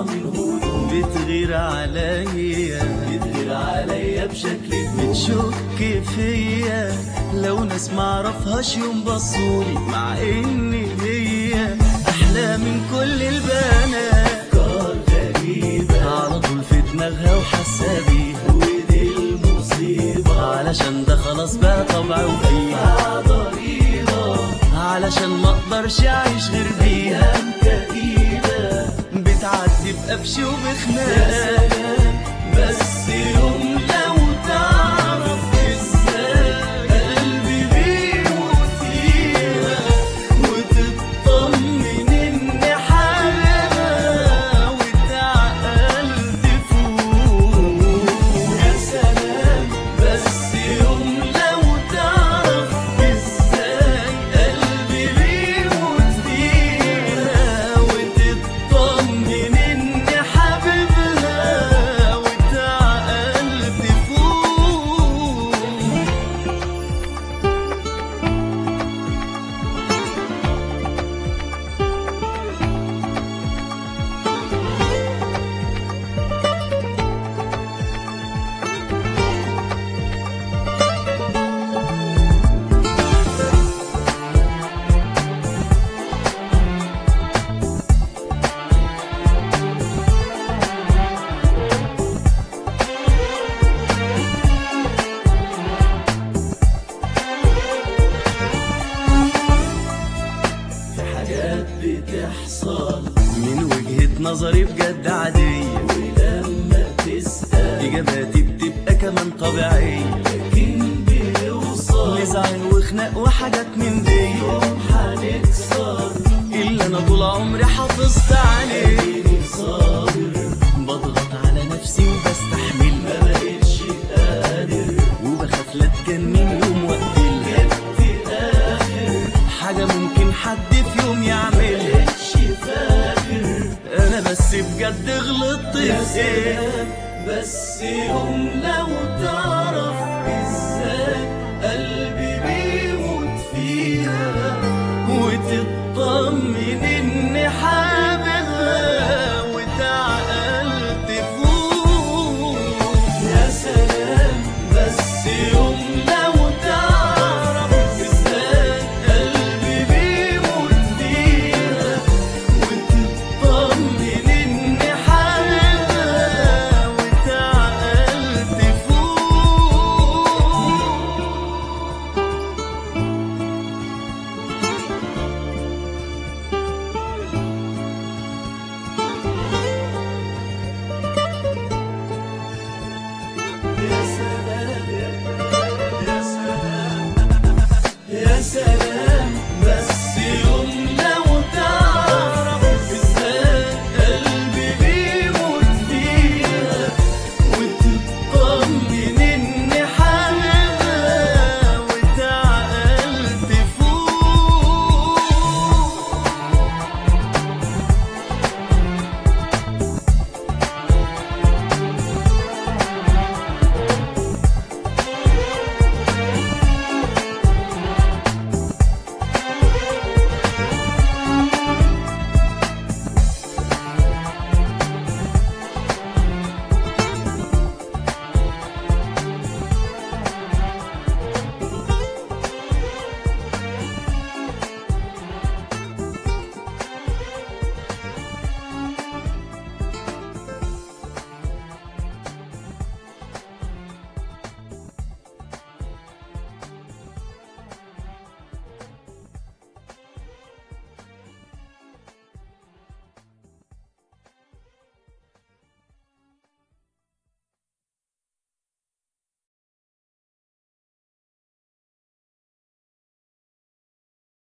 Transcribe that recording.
من هدوء بتغير عليا بتغير عليا بشكل بتشك فيا لو ناس معرفهاش يوم بصولي مع ان هي احلى من كل البنات أفكار غريبة على طول في دماغها وحاسه بيها ودي المصيبة علشان ده خلاص بقى طبع وفيها ضريبة علشان ما اقدرش اعيش غير بيها أيام كئيبة بتعدي بقفش يا وبخناق سلام بس يوم لو تعرف ازاي قلبي بيموت فيها وتطمن اني حبيبها واتعقلت فوق يا سلام بس يوم لو تعرف ازاي قلبي بيموت فيها وتطمن اني حبيبها واتعقلت فوق في حاجات بتحصل من وجهة نظري بجد عادية ولما تسأل اجاباتي بتبقى كمان طبيعية لكن بيوصل نزعل وخناق وحاجات من دي يوم هنكسر اللي انا طول عمري حافظت عليه اديني صابر بضغط على نفسي وبستحمل ما بقتش قادر وبخاف لا تجنن يوم وقتلها جبت اخر حاجة ممكن حد في يوم يعملها مبقتش فاكر انا بس بجد غلطت يا في ايه سلام بس يوم لو تعرف ازاي قلبي بيموت فيها وتطمن اني حاببها واتعقلت فوق يا سلام بس يوم لو تعرف ازاي قلبي بيموت فيها وتطمن اني حاببها واتعقلت فوق يا سلام يا سلام يا سلام